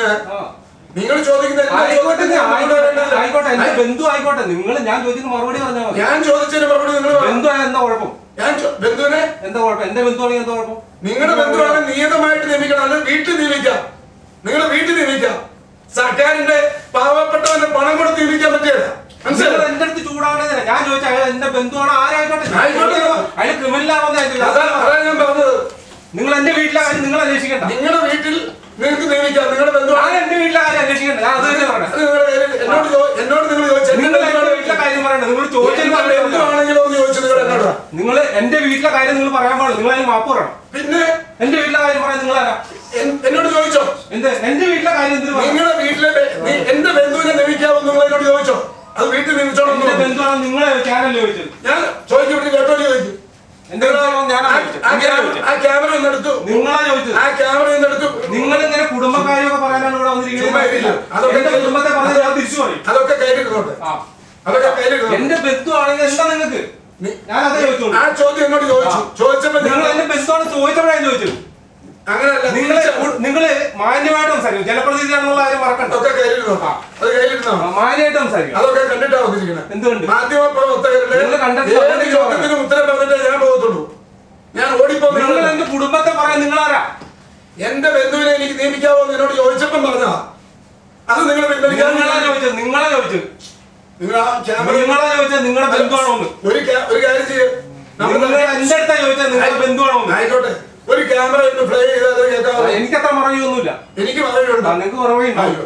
കഴിഞ്ഞാൽ ആ. നിങ്ങൾ ചോദിക്കുന്ന എല്ലാ ആയിക്കോട്ടെ ചോദ്യത്തിനും ഞാൻ മറുപടി ആയിക്കോട്ടെ പറയേണ്ടതില്ല. ആയിക്കോട്ടെ എന്റെ ബന്ധു ആയിക്കോട്ടെ നിങ്ങൾ ഞാൻ ചോദിക്കുന്ന മറുപടി പറഞ്ഞാൽ മതി ഞാൻ ചോദിച്ചതിന് മറുപടി നിങ്ങൾ പറ. ബന്ധു ആയ എന്താ കുഴപ്പം ഞാൻ ചോ- ബന്ധുവിനെ എന്താ കുഴപ്പം എന്റെ ബന്ധു ആണെങ്കിൽ എന്താ കുഴപ്പം നിങ്ങളുടെ ബന്ധുവാണ് നിയതമായിട്ട് നിയമിക്കണം അത് വീട്ടിൽ നിയമിക്കാം നിങ്ങളുടെ വീട്ടിൽ നിയമിക്കാം സർക്കാരിന്റെ പാവപ്പെട്ടവന്റെ പണം കൊടുത്ത് നിയമിക്കാൻ പറ്റിയല്ല നിങ്ങൾ മനസ്സിലായോ എന്റെ അടുത്ത് ചൂടാവണേ ഞാൻ ചോദിച്ച അയാൾ എന്റെ ബന്ധുവാണ് ആരായിക്കോട്ടെ ആയിക്കോട്ടെ. അയാൾ ക്രിമിനലാണോ അതാ അതാ ഞാൻ പറഞ്ഞത് നിങ്ങൾ എന്റെ വീട്ടിലെ കാര്യം നിങ്ങൾ അന്വേഷിക്കണ്ട നിങ്ങളുടെ വീട്ടിൽ നിങ്ങൾക്ക് നിയമിക്കാം നിങ്ങളുടെ ഞാൻ ബന്ധുവാണ് എന്റെ വീട്ടിലെ കാര്യം അന്വേഷിക്കണ്ട ഞാൻ അത് തന്നെ പറയണേ അത് നിങ്ങളുടെ കയ്യിൽ- എന്നോട് ചോ- എന്നോട് നിങ്ങൾ ചോദിച്ചു നിങ്ങൾ എന്റെ വീട്ടിലെ കാര്യം പറയണ്ട നിങ്ങൾ ചോദിച്ചത് നിങ്ങളുടെ ബന്ധുവാണെങ്കിലോ എന്ന് ചോദിച്ചു നിങ്ങൾ എന്നോട് നിങ്ങൾ എന്റെ വീട്ടിലെ കാര്യം നിങ്ങൾ പറയാൻ പാടില്ല നിങ്ങൾ അതിന് മാപ്പ് പറയണം പിന്നെ എന്റെ വീട്ടിലെ കാര്യം പറയാൻ നിങ്ങൾ ആരാ എൻ- എന്നോട് ചോദിച്ചോ എന്ത് എന്റെ വീട്ടിലെ കാര്യം എന്തിനു പറയണം നിങ്ങളുടെ വീട്ടിലെ ബെ- നീ- എന്റെ ബന്ധുവിനെ നിയമിക്കാമോ നിങ്ങൾ എന്നോട് ചോദിച്ചോ അത് വീട്ടിൽ നിയമിച്ചോളൂ എന്ന് എന്റെ പറഞ്ഞു. ബന്ധുവാണ് നിങ്ങളെ ചാനൽ ചോദിച്ചത് ഞാൻ ചോദിക്കും ഇവിടെ കേട്ടോ ചോദിക്കും എന്റെ ബന്ധുവാണോ ഞാനാ ആ- ചോദിച്ചത് ആ നിങ്ങളാ ക്യാമറ- ചോദിച്ചത് ആ ക്യാമറ ഒന്ന് എടുത്തു നിങ്ങളാ ചോദിച്ചത് ആ ക്യാമറ ഒന്ന് എടുത്തു നിങ്ങൾ ഇങ്ങനെ കുടുംബക്കാരെയൊക്കെ പറയാനാണ് ഇവിടെ ചുമ്മാ ഇരില്ല. വന്നിരിക്കുന്നത് അതൊക്കെ എന്റെ കുടുംബത്തെ പറഞ്ഞ് ഞാൻ തിരിച്ചു പറയും അതൊക്കെ കയ്യിലിരുന്നോട്ടെ ആ. അതൊക്കെ കയ്യിലിരുന്നോട്ടെ എന്റെ ബന്ധു ആണെങ്കിൽ എന്താ നിങ്ങൾക്ക് നി- ഞാൻ അതേ ചോദിച്ചോളൂ ആ ചോദ്യം എന്നോട് ചോദിച്ചു ആ. ചോദിച്ചപ്പോ നിങ്ങൾ നിങ്ങൾ എന്റെ ബന്ധുവാണ് ചോദിച്ചപ്പോഴാണ് ചോദിച്ചത് അങ്ങനെയല്ല നിങ്ങള് തിരിച്ച് നിങ്ങള് മാന്യമായിട്ട് സംസാരിക്കും ജനപ്രതിനിധിയാണെന്നുള്ള കാര്യം മറക്കണ്ട അതൊക്കെ കയ്യിലിരുന്നോട്ടെ അത് കയ്യിലിരുന്നോ ആ, മാന്യമായിട്ട് സംസാരിക്കും അതൊക്കെ കണ്ടിട്ടാ വന്നിരിക്കണേ എന്തുകൊണ്ട് മാധ്യമ പ്രവർത്തകരുടെ നിങ്ങൾ കണ്ടിട്ട് ഏത് വന്നിട്ട് ചോദ്യത്തിനും ഉത്തരം പറഞ്ഞിട്ടേ ഞാൻ പോകത്തുള്ളൂ ഞാൻ നിങ്ങൾ ഓടിപ്പോകുന്ന എന്റെ കുടുംബത്തെ പറയാൻ നിങ്ങളാരാ എന്റെ ബന്ധുവിനെ എനിക്ക് നിയമിക്കാവോ എന്ന് എന്നോട് ചോദിച്ചപ്പം പറഞ്ഞതാ അത് നിങ്ങൾ പിൻവലിക്കാൻ നിങ്ങളാ ചോദിച്ചത് നിങ്ങളാ ചോദിച്ചത് നിങ്ങൾ ആ ക്യാമറ നിങ്ങളാ ചോദിച്ചത് നിങ്ങളുടെ ബന്ധുവാണോ എന്ന് ഒരു ക്യാ- ഒരു കാര്യം ചെയ്യ് നമ്മൾ നിങ്ങൾ എന്റെ അടുത്താ ചോദിച്ചത് നിങ്ങളുടെ ബന്ധുവാണോ എന്ന് ആയിക്കോട്ടെ ഒരു ക്യാമറ ഒന്ന് പ്ലേ ചെയ്താൽ അത് കേൾക്കാവോ എനിക്കത്ര മറവിയൊന്നുമില്ല എനിക്ക് മറുപടിയുണ്ട് ആ, നിങ്ങൾക്ക് മറവിയുണ്ടാവും ആയിക്കോ.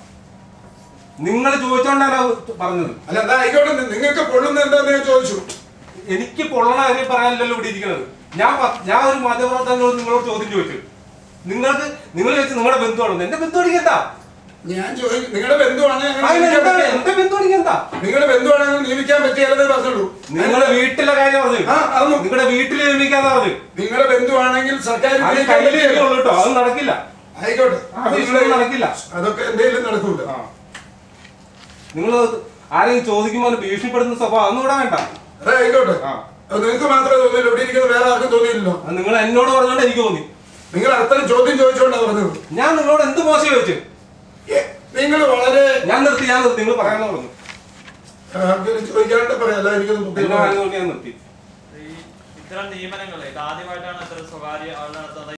നിങ്ങൾ ചോദിച്ചോണ്ടാണ് അത് പറഞ്ഞത് അല്ല എന്താ ആയിക്കോട്ടെ നി- നിങ്ങൾക്ക് പൊള്ളുന്ന എന്താന്ന് ഞാൻ ചോദിച്ചു എനിക്ക് പൊള്ളണ കാര്യം പറയാനല്ലല്ലോ ഇവിടെ ഇരിക്കുന്നത് ഞാൻ പ- ഞാൻ ഒരു മാധ്യമപ്രവർത്തകനോട് നിങ്ങളോട് ചോദ്യം ചോദിച്ചു നിങ്ങൾക്ക് നിങ്ങൾ ചോദിച്ചു നിങ്ങളുടെ ബന്ധുവാണോ എന്റെ ബന്ധു എന്താ ഞാൻ ചോദിക്കും നിങ്ങളുടെ ബന്ധുവാണെങ്കിൽ അങ്ങനെ അതിന് നിയമിക്കാൻ എന്താണ് പറ്റില്ല. എന്റെ ബന്ധു എന്താ നിങ്ങളുടെ ബന്ധുവാണെങ്കിൽ നിയമിക്കാൻ പറ്റിയാലെന്നേ പറഞ്ഞുള്ളൂ നിങ്ങളുടെ വീട്ടിലെ കാര്യം പറഞ്ഞു ആ, അതൊന്നും- നിങ്ങളുടെ വീട്ടിൽ നിർമ്മിക്കാന്ന് പറഞ്ഞു നിങ്ങളുടെ ബന്ധുവാണെങ്കിൽ സർക്കാർ അത് നിയമിക്കാൻ കയ്യിൽ പറ്റില്ല. ഉള്ളൂ കേട്ടോ അത് നടക്കില്ല ആയിക്കോട്ടെ ആ, വിഷയം നടക്കില്ല. അതൊക്കെ എന്തെങ്കിലും നടക്കൂല നിങ്ങൾ ആരെങ്കിലും ചോദിക്കുമ്പോൾ അത് ഭീഷണിപ്പെടുന്ന സ്വഭാവം അതൊന്നും ഇവിടെ വേണ്ട അതെ ആയിക്കോട്ടെ ആ. അത് നിങ്ങൾക്ക് മാത്രമേ തോന്നിയില്ല ഇവിടെ ഇരിക്കുന്ന വേറെ ആർക്കും തോന്നിയില്ലല്ലോ അത് നിങ്ങൾ എന്നോട് പറഞ്ഞോണ്ട് എനിക്ക് തോന്നി നിങ്ങൾ അത്തരം ചോദ്യം ചോദിച്ചുകൊണ്ടാ പറഞ്ഞത് ഞാൻ നിങ്ങളോട് എന്ത് മോശം ചോദിച്ചു നിങ്ങൾ വളരെ ഞാൻ നിർത്തി ഞാൻ നിർത്തി നിങ്ങൾ പറയാന്ന് പറഞ്ഞു ആർക്കെങ്കിലും ചോദിക്കാണ്ട് പറയാല്ല എനിക്കൊന്നും എന്നെ ബുദ്ധിമുട്ടില്ല വാങ്ങി നോക്കി ഞാൻ നിർത്തി ഈ ഇത്തരം നിയമനങ്ങളെ ഇത് ആദ്യമായിട്ടാണ് ഇത്തരം സ്വകാര്യ ആൾ നടത്തുന്നത്